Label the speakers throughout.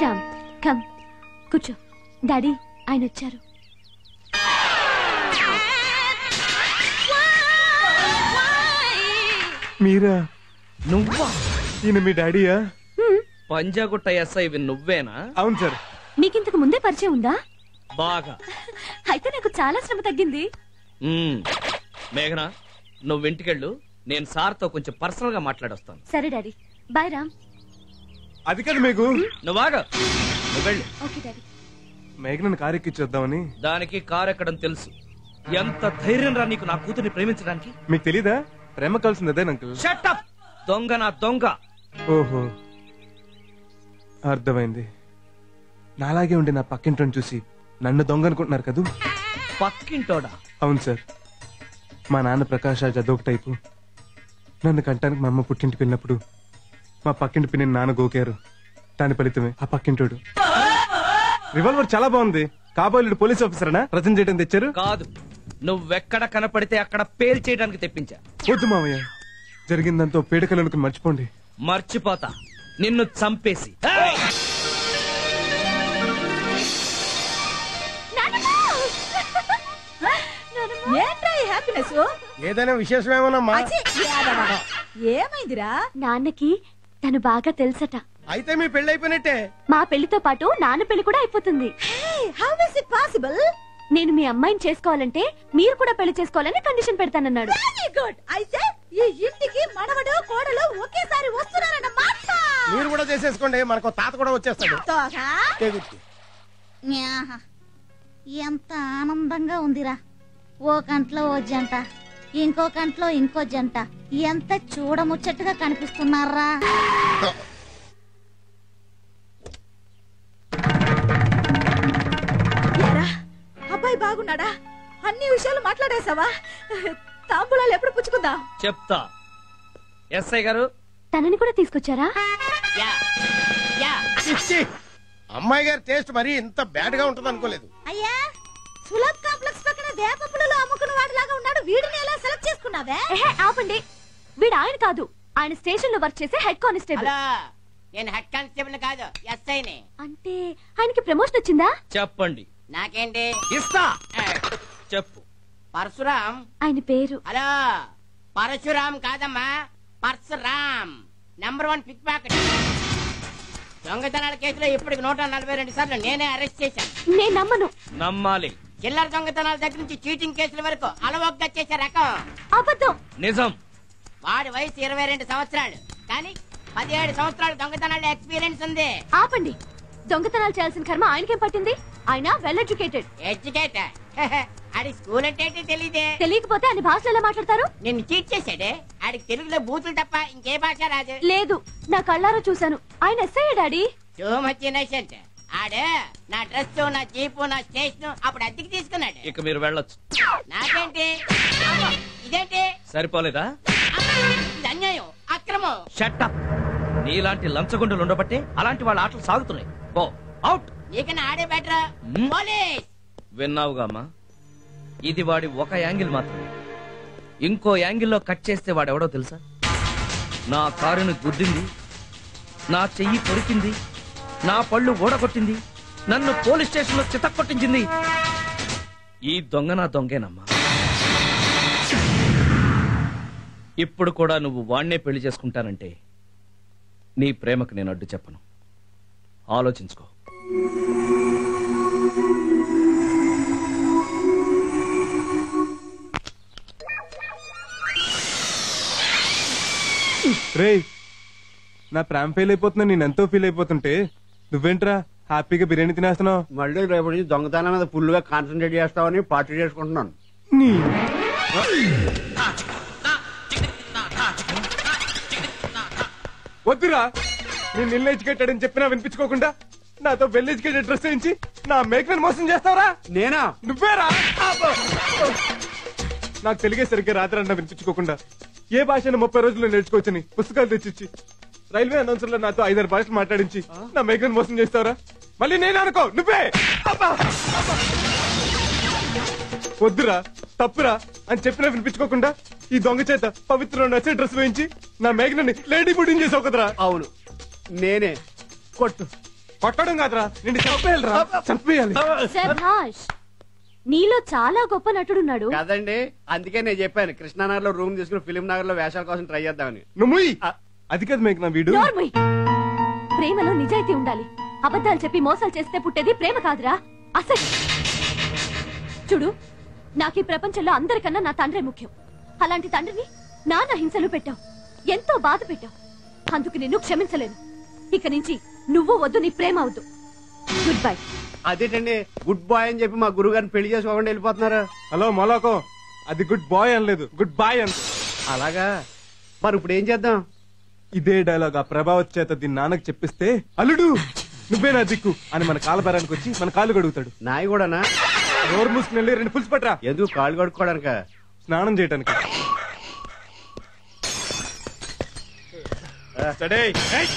Speaker 1: Ram come కూర్చో daddy ఆయన వచ్చారు
Speaker 2: మీరా
Speaker 3: నువ్వా
Speaker 2: ఈయన మీ డాడీయా
Speaker 3: పంజాగుట్ట ఎస్ఐ నువ్వేనా
Speaker 2: అవును సార్
Speaker 1: మీకింతకు ముందే పరిచయం ఉందా
Speaker 3: బాగా
Speaker 1: అయితే నాకు చాలా శ్రమ తగ్గింది
Speaker 3: మ్మ్. మేఘనా నువ్వు ఇంటికెళ్ళు నేను సార్తో కొంచెం పర్సనల్ గా మాట్లాడొస్తాను
Speaker 1: సరే డాడీ బాయ్ రామ్
Speaker 2: అది కాదు మీకు
Speaker 3: నువ్వాగా నువ్వు వెళ్ళు
Speaker 1: ఓకే డాడీ
Speaker 2: మేఘనను కారు ఎక్కించొద్దామని
Speaker 3: దానికి కారు ఎక్కడం తెలుసు ఎంత ధైర్యం రా నీకు నా కూతుర్ని ప్రేమించడానికి
Speaker 2: మీకు తెలీదా ప్రేమ కలిసింది అదే అంకుల్
Speaker 3: షటప్ దొంగ నా దొంగ
Speaker 2: ఓహో అర్థమైంది నాలాగే ఉండి నా పక్కింటని చూసి నన్ను దొంగ అనుకుంటున్నారు కదూ
Speaker 3: పక్కింటోడా
Speaker 2: అవును సార్ మా నాన్న ప్రకాష్ రాజ్ అదొక టైపు నన్ను కంటానికి మా అమ్మ పుట్టింటికి వెళ్ళినప్పుడు మా పక్కింటి పిన్ని నాన్న గోకారు దాని ఫలితమే ఆ పక్కింటోడు రివాల్వర్ చాలా బాగుంది కాబోలు పోలీస్ ఆఫీసరేనా ప్రజెంట్ చేయడం తెచ్చారు
Speaker 3: కాదు నువ్వెక్కడ కనపడితే అక్కడ పేల్ చేయడానికి తెప్పించా
Speaker 2: వద్దు మామయ్య జరిగిందంతా పీడకలు అనుకుని మర్చిపోండి
Speaker 3: మర్చిపోతా నిన్ను చంపేసి ఏయ్!
Speaker 4: ఏంట్రా ఈ హ్యాపీనెస్
Speaker 5: ఏదైనా విశేషమేమోనమ్మా
Speaker 4: ఏమైందిరా
Speaker 1: నాన్నకి తను బాగా తెలుసట
Speaker 5: అయితే మీ పెళ్లి అయిపోయినట్టే
Speaker 1: మా పెళ్లితో పాటు నాన్న పెళ్లి కూడా అయిపోతుంది
Speaker 4: హౌ ఇస్ ఇట్ పాసిబుల్
Speaker 1: నేను మీ అమ్మాయిని చేసుకోవాలంటే మీరు కూడా పెళ్లి చేసుకోవాలని కండిషన్ పెడతానన్నాడు
Speaker 4: వెరీ గుడ్ అయితే ఈ ఇంటికి మనవడు కోడలు ఒకేసారి వస్తున్నారన్నమాట
Speaker 5: మీరు కూడా చేసేసుకోండి మనకు తాత కూడా వచ్చేస్తాడు
Speaker 4: తోగా
Speaker 5: తెగుర్తి.
Speaker 6: న్యాహ. ఎంత ఆనందంగా ఉందిరా ఓ కంట్లో ఓ జంట ఇంకో కంట్లో ఇంకో జంట ఎంత చూడముచ్చట్టుగా కనిపిస్తున్నారా
Speaker 4: ఏరా అబ్బాయి బాగున్నాడా అన్ని విషయాలు మాట్లాడేశావా తాంబూలాలు ఎప్పుడు పుచ్చుకుందాం
Speaker 3: చెప్తా ఎస్ఐ గారు
Speaker 1: తనని కూడా తీసుకొచ్చారా
Speaker 5: చిచ్చి. అమ్మాయి గారి టేస్ట్ మరీ ఇంత బ్యాడ్ గా ఉంటుంది అనుకోలేదు
Speaker 4: అయ్యా సులభ్ కాంప్లెక్స్ పక్కన వేప పుల్లలు అమ్ముకున్న వాడిలాగా ఉన్నాడు వీడిని ఎలా సెలెక్ట్ చేసుకున్నావే
Speaker 1: ఏహే ఆపండి వీడు ఆయన కాదు ఆయన స్టేషన్ లో వర్క్ చేసే హెడ్ కానిస్టేబుల్
Speaker 7: హలో నేను హెడ్ కానిస్టేబుల్ కాదు ఎస్ఐని
Speaker 1: అంటే ఆయనకి ప్రమోషన్ వచ్చిందా
Speaker 3: చెప్పండి
Speaker 7: నాకేంటి
Speaker 3: ఇస్తా
Speaker 7: ఆ,
Speaker 3: చెప్పు
Speaker 7: పరశురాం
Speaker 1: ఆయన పేరు
Speaker 7: హలో పరశురాం కాదమ్మా Parasuram number one pick pocket దొంగతనాల కేసులో ఇప్పటికి నూట నలభై రెండు సార్లు నేనే అరెస్ట్ చేశాను
Speaker 1: నేను నమ్మను
Speaker 3: నమ్మాలి
Speaker 7: చిల్లర దొంగతనాల దగ్గర నుంచి చీటింగ్ కేసుల వరకు అలవోగ్గా చేసే రకం
Speaker 1: అబద్ధం
Speaker 3: నిజం
Speaker 7: వాడి వయసు ఇరవై రెండు సంవత్సరాలు కానీ పదిహేడు సంవత్సరాలు దొంగతనాల ఎక్స్పీరియన్స్ ఉంది
Speaker 1: ఆపండి దొంగతనాలు చేయాల్సిన కర్మ ఆయనకేం పట్టింది ఆయన వెల్ ఎడ్యుకేటెడ్
Speaker 7: ఎడ్యుకేట్ ఆడి స్కూల్ అంటే ఏంటి తెలీదే
Speaker 1: తెలియకపోతే ఆయన భాషలో ఎలా మాట్లాడతారు
Speaker 7: నిన్ను చీట్ చేశాడే ఆడికి తెలుగులో బూతులు తప్ప ఇంకే భాష రాదు
Speaker 1: లేదు నా కళ్ళారా చూశాను ఆయన SI daddy
Speaker 7: too much innocent ఆడే నా డ్రెస్ నా జీపు నా స్టేషన్ అప్పుడు అద్దెకి తీసుకున్నాడు
Speaker 3: ఇక మీరు వెళ్ళొచ్చు
Speaker 7: నాకేంటి అమ్మో, ఇదేంటి
Speaker 3: సరిపోలేదా
Speaker 7: అమ్మో, ఇది అన్యాయం అక్రమం
Speaker 3: షట్టప్ నీలాంటి లంచగొండలు ఉండబట్టే అలాంటి వాళ్ళ ఆటలు సాగుతున్నాయి పో అవుట్
Speaker 7: నీకన్నా ఆడే బెటర్
Speaker 3: Hmm?
Speaker 7: పోలీస్
Speaker 3: విన్నావుగా అమ్మా ఇది వాడి ఒక యాంగిల్ మాత్రమే ఇంకో యాంగిల్లో కట్ చేస్తే వాడెవడో తెలుసా నా కారుని గుద్దింది నా చెయ్యి కొరికింది నా పళ్ళు ఊడగొట్టింది నన్ను పోలీస్ స్టేషన్ లో చితక్కొట్టించింది ఈ దొంగ నా దొంగేనమ్మా ఇప్పుడు కూడా నువ్వు వాణ్ణే పెళ్లి చేసుకుంటానంటే నీ ప్రేమకు నేను అడ్డు చెప్పను ఆలోచించుకో
Speaker 2: రే నా ప్రేమ ఫెయిల్ అయిపోతున్నా నేను ఎంతో ఫీల్ అయిపోతుంటే నువ్వేంట్రా హ్యాపీగా బిర్యానీ తినేస్తున్నావు
Speaker 8: మళ్ళీ రేపటి నుంచి దొంగతనం మీద ఫుల్ గా కాన్సన్ట్రేట్ చేస్తామని పార్టీ చేసుకుంటున్నాను
Speaker 2: నీ వద్దురా నేను ఇల్లు ఎడ్యుకేటెడ్ అని చెప్పినా వినిపించుకోకుండా నాతో వెల్ ఎడ్యుకేటెడ్ డ్రెస్ వేయించి నా మేకని మోసం చేస్తావరా
Speaker 8: నేనా
Speaker 2: నువ్వేరా అబ్బో! నాకు తెలుగే సరిగ్గా రాత్రి అన్న వినిపించుకోకుండా ఏ భాషను ముప్పై రోజుల్లో నేర్చుకోవచ్చని పుస్తకాలు తెచ్చిచ్చి రైల్వే అనౌన్సర్లో నాతో ఐదారు భాషలు మాట్లాడించి నా మేకని మోసం చేస్తావరా మళ్ళీ నేను అనుకో నువ్వే అబ్బా! అబ్బా! వద్దురా తప్పురా అని చెప్పినా వినిపించుకోకుండా ఈ దొంగ చేత పవిత్ర నచ్చే డ్రెస్ వేయించి నా మేఘనని లేడీ బుడ్డింగ్ చేసావు కదరా
Speaker 8: అవును నేనే కొట్టు
Speaker 2: కొట్టడం కాదురా నిన్ను చంపేయాలిరా చంపేయాలి
Speaker 1: శభాష్ నీలో చాలా గొప్ప నటుడున్నాడు
Speaker 8: కాదండి అందుకే నేను చెప్పాను కృష్ణానగర్ లో రూమ్ తీసుకుని ఫిలిం నగర్ లో వేషాల కోసం ట్రై చేద్దామని
Speaker 2: నువ్వు అది కదా మేఘన వీడు
Speaker 1: నోర్మయ్ ప్రేమలో నిజాయితీ ఉండాలి అబద్ధాలు చెప్పి మోసాలు చేస్తే పుట్టేది ప్రేమ కాదురా అసలు చూడు నాకు ఈ ప్రపంచంలో అందరికన్నా నా తండ్రే ముఖ్యం అలాంటి తండ్రిని నాన్న హింసలు పెట్టావు ఎంతో బాధ పెట్టావు అందుకు నిన్ను క్షమించలేను ఇక నుంచి నువ్వు వద్దు నీ ప్రేమ వద్దు గుడ్ బై
Speaker 8: అదేంటండి గుడ్ బాయ్ అని చెప్పి మా గురువు గారిని పెళ్లి చేసుకోకుండా వెళ్ళిపోతున్నారు
Speaker 2: హలో మొలోకం అది గుడ్ బాయ్ అనలేదు గుడ్ బాయ్ అని
Speaker 8: అలాగా మరి ఇప్పుడు ఏం చేద్దాం
Speaker 2: ఇదే డైలాగ్ ఆ ప్రభావత్ చేత దీని నాన్నకు చెప్పిస్తే అల్లుడు నువ్వే నా దిక్కు అని మన కాలబేరానికి వచ్చి మన కాలు గడుగుతాడు
Speaker 8: నాయి కూడానా
Speaker 2: నోరు మూసుకుని వెళ్ళి రెండు పులుసు పట్రా
Speaker 8: ఎందుకు కాళ్ళు కడుక్కోవడానిక
Speaker 2: స్నానం చేయటానికి స్టడీ. ఏయ్!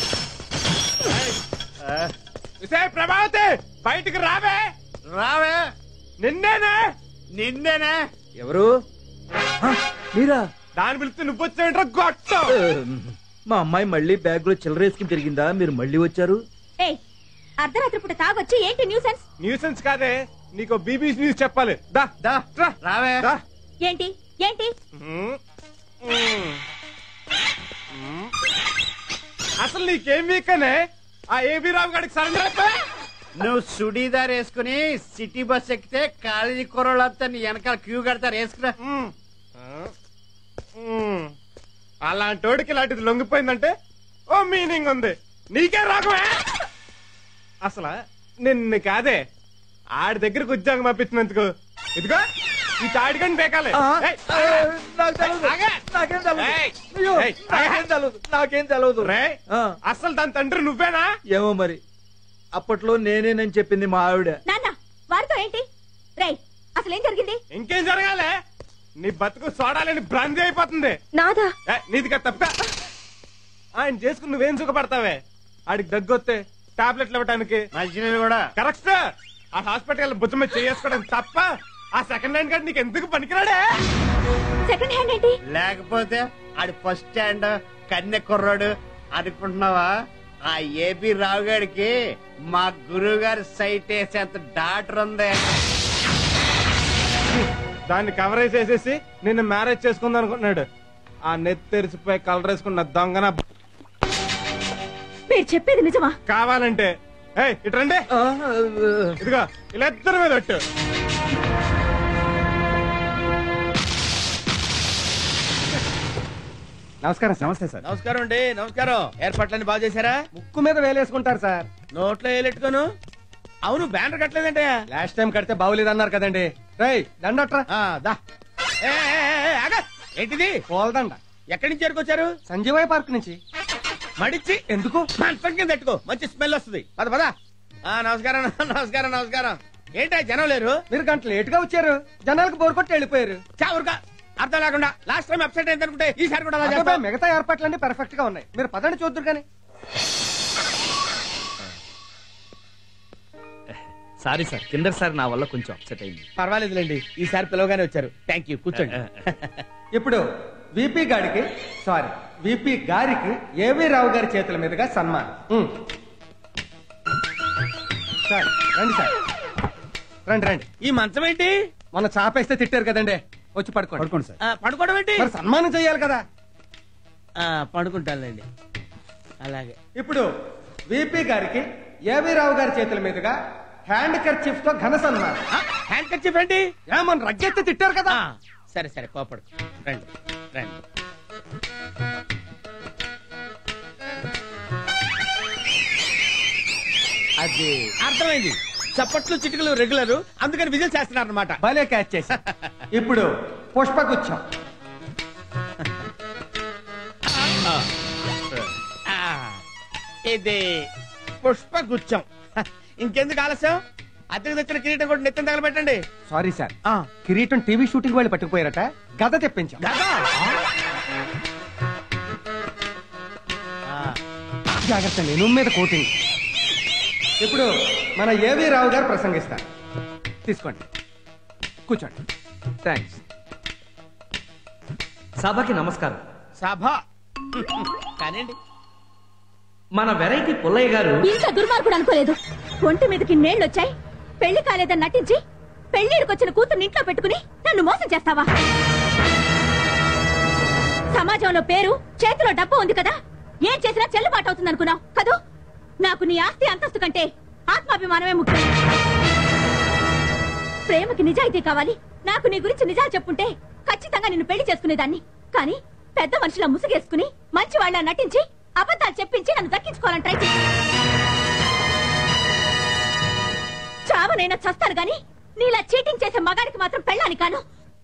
Speaker 2: విజయ్ ప్రభావతి బయటికి రావే
Speaker 8: రావే
Speaker 2: నిన్నేనే
Speaker 8: నిన్నేనే
Speaker 9: ఎవరు హ, మీరా
Speaker 2: దాని పిలిస్తే నువ్వు వచ్చేంట్రా గొట్టం
Speaker 9: మా అమ్మాయి మళ్ళీ బ్యాగ్ లో చిల్లరేసుకుని తిరిగిందా మీరు మళ్ళీ వచ్చారు
Speaker 4: ఏయ్ అర్ధరాత్రి పూట తాగొచ్చి ఏంటి న్యూసెన్స్
Speaker 2: న్యూసెన్స్ కాదే నీకు బీబీసీ న్యూస్ చెప్పాలి దా
Speaker 8: దా
Speaker 2: రా.
Speaker 8: రావే
Speaker 2: దా
Speaker 4: ఏంటి ఏంటి
Speaker 2: మ్మ్. మ్మ్. మ్మ్. అసలు నీకేం వీకనే ఆ ఏబీ రావు గారికి సరెండర్ అయిపోయా
Speaker 8: నువ్వు సుడీదార్ వేసుకుని సిటీ బస్ ఎక్కితే కాలేజీ కుర్రోళ్ళంతా నీ వెనకాల క్యూ కడతారు వేసుకురా
Speaker 2: మ్మ్. ఆ. మ్మ్. అలాంటోడికి ఇలాంటిది లొంగిపోయిందంటే ఓ మీనింగ్ ఉంది నీకే రాకమే అసలు నిన్ను కాదే ఆడి దగ్గరకు ఉద్యోగం పంపించినందుకు ఇదిగో ఈ తాడికని బేకాలే
Speaker 9: ఆ,
Speaker 2: ఏయ్,
Speaker 9: ఆ, నాకు తెలియదు.
Speaker 2: ఆగే.
Speaker 9: నాకేం తెలియదు.
Speaker 2: ఏయ్.
Speaker 9: అయ్యో,
Speaker 2: ఏయ్,
Speaker 9: నాకేం తెలియదు. నాకేం తెలియదు
Speaker 2: రే
Speaker 9: ఆ,
Speaker 2: అసలు దాని తండ్రి నువ్వేనా
Speaker 9: ఏమో మరి అప్పట్లో నేనేనని చెప్పింది మా ఆవిడ
Speaker 4: నాన్న వారితో ఏంటి రేయ్ అసలు ఏం జరిగింది
Speaker 2: ఇంకేం జరగాలే నీ బతుకు చూడాలని భ్రాంతి అయిపోతుంది
Speaker 4: నాదా
Speaker 2: ఏ, నీదిగా తప్ప ఆయన చేసుకుని నువ్వేం సుఖపడతావే ఆడికి దగ్గొస్తే టాబ్లెట్లు ఇవ్వటానికి
Speaker 8: మంచినీళ్ళు కూడా
Speaker 2: కరెక్ట్ ఆ హాస్పిటల్ భుజం మీద చేసుకోవడం తప్ప ఆ సెకండ్ హ్యాండ్ కార్డు నీకు ఎందుకు పనికిరాడే
Speaker 4: సెకండ్ హ్యాండ్ ఏంటి
Speaker 8: లేకపోతే ఆడి ఫస్ట్ స్టాండ్ కన్నె కుర్రాడు అనుకుంటున్నావా ఆ ఏపీ రావు గారికి మా గురువు గారి సైట్ వేసేంత డాక్టర్ ఉంది
Speaker 2: దాన్ని కవర్ వేసేసి నిన్ను మ్యారేజ్ చేసుకుందాం అనుకుంటున్నాడు ఆ నెత్తి తెరిచిపోయి కలర్ వేసుకున్న దొంగన
Speaker 4: మీరు చెప్పేది నిజమా
Speaker 2: కావాలంటే ఏయ్ ఇట్రండి
Speaker 9: ఆ,
Speaker 2: ఇదిగో ఇలా ఇద్దరు మీద పెట్టు
Speaker 10: నమస్కారం నమస్తే సార్
Speaker 5: నమస్కారం అండి నమస్కారం ఏర్పాట్లన్నీ బాగా చేశారా
Speaker 10: ముక్కు మీద వేలేసుకుంటారు సార్
Speaker 5: నోట్లో వేలెట్టుకోను అవును బ్యానర్ కట్టలేదంటే
Speaker 10: లాస్ట్ టైం కడితే బాగులేదన్నారు కదండి రేయ్ దండట్రా
Speaker 5: దా ఏ, ఏ, ఏ, ఏ, ఆగు. ఏంటిది
Speaker 10: పోల్దండ
Speaker 5: ఎక్కడి నుంచి ఎరుకొచ్చారు
Speaker 10: సంజీవయ్య పార్క్ నుంచి
Speaker 5: మడిచి
Speaker 10: ఎందుకు
Speaker 5: మంచం కింద పెట్టుకో మంచి స్మెల్ వస్తుంది పద పద ఆ, నమస్కారం నమస్కారం నమస్కారం ఏంటా జనం లేరు
Speaker 10: మీరు గంట లేట్ గా వచ్చారు జనాలకు బోర్ కొట్టి వెళ్ళిపోయారు
Speaker 5: చావురుగా అర్థం లేకుండా లాస్ట్ టైం అప్సెట్ అయింది అనుకుంటే ఈసారి కూడా అలా
Speaker 10: అబ్బబ్బే,
Speaker 5: చేస్తావా?
Speaker 10: మిగతా ఏర్పాట్లన్నీ పర్ఫెక్ట్ గా ఉన్నాయి మీరు పదండి చూద్దరు కానీ
Speaker 3: సారీ సార్ కిందర్ సార్ నా వల్ల కొంచెం అప్సెట్ అయింది
Speaker 5: పర్వాలేదులేండి ఈసారి పిలవగానే వచ్చారు థ్యాంక్ యూ కూర్చోండి
Speaker 10: ఇప్పుడు విపి గారికి సారీ విపి గారికి ఏవి రావు గారి చేతుల మీదుగా సన్మానం ఉమ్. సార్ రండి సార్ రండి రండి
Speaker 5: ఈ మంచం ఏంటి
Speaker 10: మొన్న చాపేస్తే తిట్టారు కదండి వచ్చి పడుకోండి పడుకోండి సార్
Speaker 5: ఆ, పడుకోవడం ఏంటి
Speaker 10: మరి సన్మానం చేయాలి కదా
Speaker 5: ఆ, పడుకుంటానులేండి అలాగే
Speaker 10: ఇప్పుడు విపి గారికి ఏవి రావు గారి చేతుల మీదుగా హ్యాండ్ కర్చీఫ్ తో ఘన సన్మానం
Speaker 5: హ్యాండ్ కర్చీఫ్ ఏంటి
Speaker 10: ఏమన్నా రగ్గెత్తి తిట్టారు కదా
Speaker 5: ఆ, సరే సరే కోపడు రండి రండి
Speaker 10: అది
Speaker 5: అర్థమైంది చప్పట్లు చిటికలు రెగ్యులర్ అందుకని విజిల్ చేస్తున్నారు అనమాట
Speaker 10: భలే క్యాచ్ చేసి ఇప్పుడు పుష్పగుచ్చం
Speaker 5: ఇది పుష్పగుచ్చం హ, ఇంకెందుకు ఆలస్యం అద్దెకు తెచ్చిన కిరీటం కూడా నెత్తిన తగలబెట్టండి
Speaker 10: సారీ సార్
Speaker 5: ఆ,
Speaker 10: కిరీటం టీవీ షూటింగ్ వాళ్ళు పట్టుకుపోయారట గద తెప్పించాం
Speaker 5: గదా?
Speaker 10: జాగ్రత్త నేను మీద కోటింగ్ ఇప్పుడు మన ఏవి రావు గారు ప్రసంగిస్తారు తీసుకోండి కూర్చోండి థ్యాంక్స్
Speaker 3: సభకి నమస్కారం
Speaker 5: సభ కానివ్వండి
Speaker 3: మన వెరైటీ పుల్లయ్య గారు
Speaker 1: ఇంత దుర్మార్గుడు అనుకోలేదు ఒంటి మీదకి నీళ్లొచ్చాయి పెళ్లి కాలేదని నటించి పెళ్లిడికొచ్చిన కూతురు ఇంట్లో పెట్టుకుని నన్ను మోసం చేస్తావా సమాజంలో పేరు చేతిలో డబ్బు ఉంది కదా ఏం చేసినా చెల్లుబాటు అవుతుంది అనుకున్నావు కదూ నాకు నీ ఆస్తి అంతస్తు కంటే ఆత్మాభిమానమే ముఖ్యం ప్రేమకి నిజాయితీ కావాలి నాకు నీ గురించి నిజాలు చెప్పుంటే ఖచ్చితంగా నిన్ను పెళ్లి చేసుకునేదాన్ని కానీ పెద్ద మనిషిలా ముసుగేసుకుని మంచి వాళ్ళ నటించి అబద్ధాలు చెప్పించి నన్ను దక్కించుకోవాలని ట్రై చేసి చావనైనా చస్తాను గాని నీలా చీటింగ్ చేసే మగాడికి మాత్రం పెళ్ళాని కాను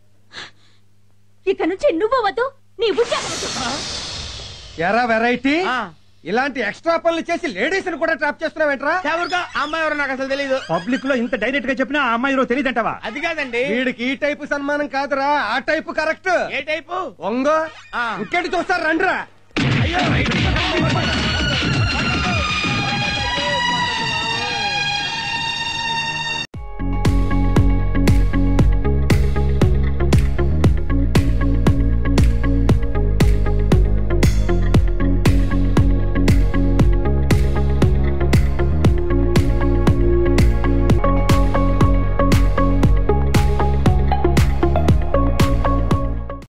Speaker 1: ఇక నుంచి నువ్వు వద్దు నీ ఉద్యోగం వద్దు
Speaker 10: ఎరా వెరైటీ
Speaker 5: ఆ.
Speaker 10: ఇలాంటి ఎక్స్ట్రా పనులు చేసి లేడీస్ ని కూడా ట్రాప్ చేస్తున్నావేంట్రా
Speaker 5: ఎవరికో ఆ అమ్మాయి ఎవరో నాకు అసలు తెలియదు
Speaker 11: పబ్లిక్ లో ఇంత డైరెక్ట్ గా చెప్పినా ఆ అమ్మాయి తెలియదంటావా
Speaker 5: అది కాదండి
Speaker 10: వీడికి ఈ టైపు సన్మానం కాదురా ఆ టైపు కరెక్ట్
Speaker 5: ఏ టైపు
Speaker 10: ఒంగో
Speaker 5: ఆ.
Speaker 10: ఇంకెంటి చూస్తారు రండిరా
Speaker 5: అయ్యో